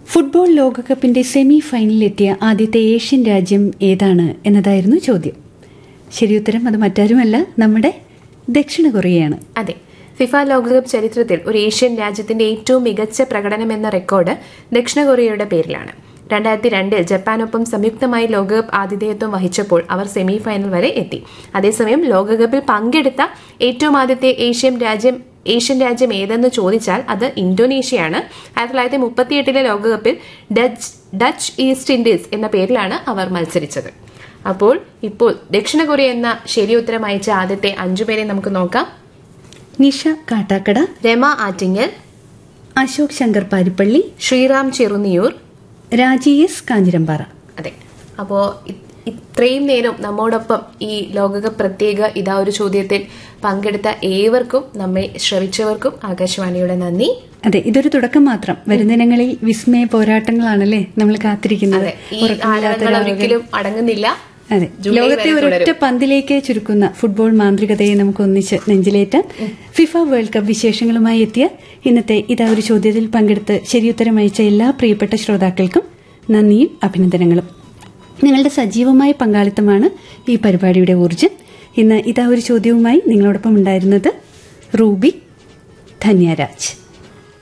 Football ലോകകപ്പിന്റെ semi ഫൈനലിലെത്തിയ ആദ്യത്തെ Asian രാജ്യം ഏതാണ് എന്നതായിരുന്നു ചോദ്യം ശരിയുത്തരം അത് മറ്റാരുമല്ല നമ്മുടെ ദക്ഷിണ കൊറിയയാണ് അതെ ഫിഫ ലോകകപ്പ് ചരിത്രത്തിൽ ഒരു ഏഷ്യൻ രാജ്യത്തിന്റെ ഏറ്റവും മികച്ച പ്രകടനം എന്ന റെക്കോർഡ് ദക്ഷിണ കൊറിയയുടെ പേരിലാണ് രണ്ടായിരത്തി രണ്ടിൽ ജപ്പാനൊപ്പം സംയുക്തമായി ലോകകപ്പ് ആതിഥേയത്വം വഹിച്ചപ്പോൾ അവർ സെമി ഫൈനൽ വരെ എത്തി അതേസമയം ലോകകപ്പിൽ പങ്കെടുത്ത ഏറ്റവും ആദ്യത്തെ ഏഷ്യൻ രാജ്യം ഏഷ്യൻ രാജ്യം ഏതെന്ന് ചോദിച്ചാൽ അത് ഇന്തോനേഷ്യയാണ് ആയിരത്തി തൊള്ളായിരത്തി മുപ്പത്തിയെട്ടിലെ ലോകകപ്പിൽ ഡച്ച് ഡച്ച് ഈസ്റ്റ് ഇൻഡീസ് എന്ന പേരിലാണ് അവർ മത്സരിച്ചത് അപ്പോൾ ഇപ്പോൾ ദക്ഷിണ കൊറിയ എന്ന ശരി ഉത്തരം അയച്ച ആദ്യത്തെ അഞ്ചുപേരെ നമുക്ക് നോക്കാം നിഷ കാട്ടാക്കട രമ ആറ്റിങ്ങൽ അശോക് ശങ്കർ പാരിപ്പള്ളി ശ്രീറാം ചെറുനിയൂർ രാജി എസ് കാഞ്ഞിരമ്പാറ അതെ അപ്പോ ഇ- ഇത്രയും നേരം നമ്മോടൊപ്പം ഈ ലോകകപ്പ് പ്രത്യേക ഇതാ ഒരു ചോദ്യത്തിൽ പങ്കെടുത്ത ഏവർക്കും നമ്മെ ശ്രവിച്ചവർക്കും ആകാശവാണിയുടെ നന്ദി അതെ ഇതൊരു തുടക്കം മാത്രം വരുന്ന ദിനങ്ങളിൽ വിസ്മയ പോരാട്ടങ്ങളാണല്ലേ നമ്മൾ കാത്തിരിക്കുന്നത് അതെ ഈ ഉറക്കമില്ലാത്ത ആലോചനകൾ രാവുകൾ. ഒരിക്കലും അടങ്ങുന്നില്ല അതെ ജൂലൈ ലോകത്തെ വരെ ഒരൊറ്റ തുടരും. പന്തിലേക്ക് ചുരുക്കുന്ന ഫുട്ബോൾ മാന്ത്രികതയെ നമുക്ക് ഒന്നിച്ച് നെഞ്ചിലേറ്റാൻ ഫിഫ വേൾഡ് കപ്പ് വിശേഷങ്ങളുമായി എത്തിയ ഇന്നത്തെ ഇതാ ഒരു ചോദ്യത്തിൽ പങ്കെടുത്ത് ശരിയുത്തരം അയച്ച എല്ലാ പ്രിയപ്പെട്ട ശ്രോതാക്കൾക്കും നന്ദിയും അഭിനന്ദനങ്ങളും നിങ്ങളുടെ സജീവമായ പങ്കാളിത്തമാണ് ഈ പരിപാടിയുടെ ഊർജ്ജം ഇന്ന് ഇതാ ഒരു ചോദ്യവുമായി നിങ്ങളോടൊപ്പം ഉണ്ടായിരുന്നത് റൂബി ധന്യരാജ്